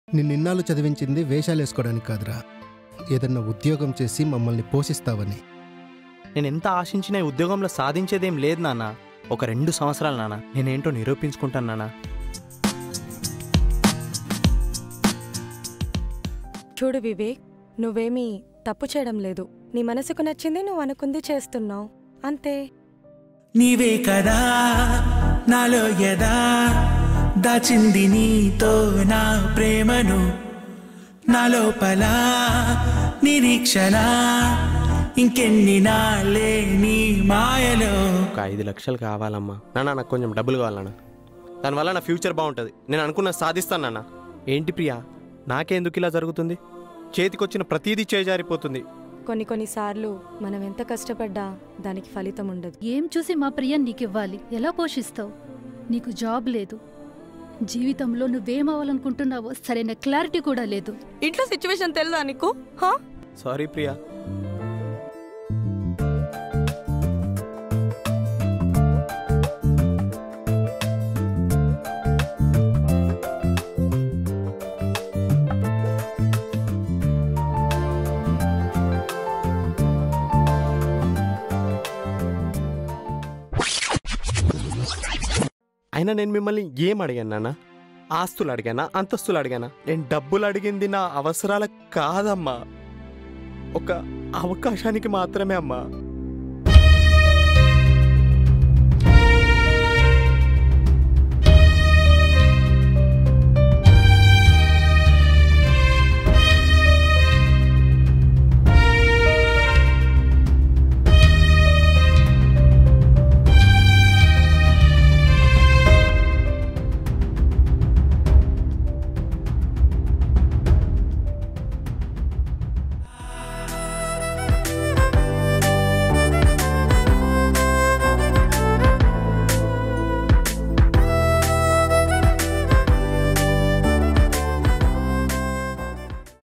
నిన్నిన్నాళ్ళు చదివించింది వేషాలు వేసుకోవడానికి కాదురా ఏదన్నా ఉద్యోగం చేసి మమ్మల్ని పోషిస్తావని నేను ఎంత ఆశించినా ఈ ఉద్యోగంలో సాధించేదేం లేదు నాన్న ఒక రెండు సంవత్సరాలు నాన్న నేనేంటో నిరూపించుకుంటాను నాన్న చూడు వివేక్ నువ్వేమీ తప్పు చేయడం లేదు నీ మనసుకు నచ్చింది నువ్వు అనుకుంది చేస్తున్నావు అంతే నీవే కదా నాలో యదా దాచింది నీతో నా ప్రేమను నా లోపల నిరీక్షణ ఇంకెన్ని నాళ్ళే నీ మాయలో ఒక ఐదు లక్షలు కావాలమ్మా నాన్న నాకు కొంచెం డబ్బులు కావాలన్నా దానివల్ల నా ఫ్యూచర్ బాగుంటుంది నేను అనుకున్న సాధిస్తాను నాన్న ఏంటి ప్రియా నాకెందుకు ఇలా జరుగుతుంది చేతికొచ్చిన ప్రతీదీ చేజారిపోతుంది కొన్ని కొన్నిసార్లు మనం ఎంత కష్టపడ్డా దానికి ఫలితం ఉండదు ఏం చూసి మా ప్రియ నీకివ్వాలి ఎలా పోషిస్తావు నీకు జాబ్ లేదు జీవితంలో నువ్వేమవ్వాలనుకుంటున్నావో సరైన క్లారిటీ కూడా లేదు ఇంట్లో సిచ్యువేషన్ తెలుదా నీకు హా? సారీ ప్రియా అయినా నేను మిమ్మల్ని ఏం అడిగాను నాన్న ఆస్తులు అడిగానా అంతస్తులు అడిగానా నేను డబ్బులు అడిగింది నా అవసరాలకు కాదమ్మా ఒక అవకాశానికి మాత్రమే అమ్మా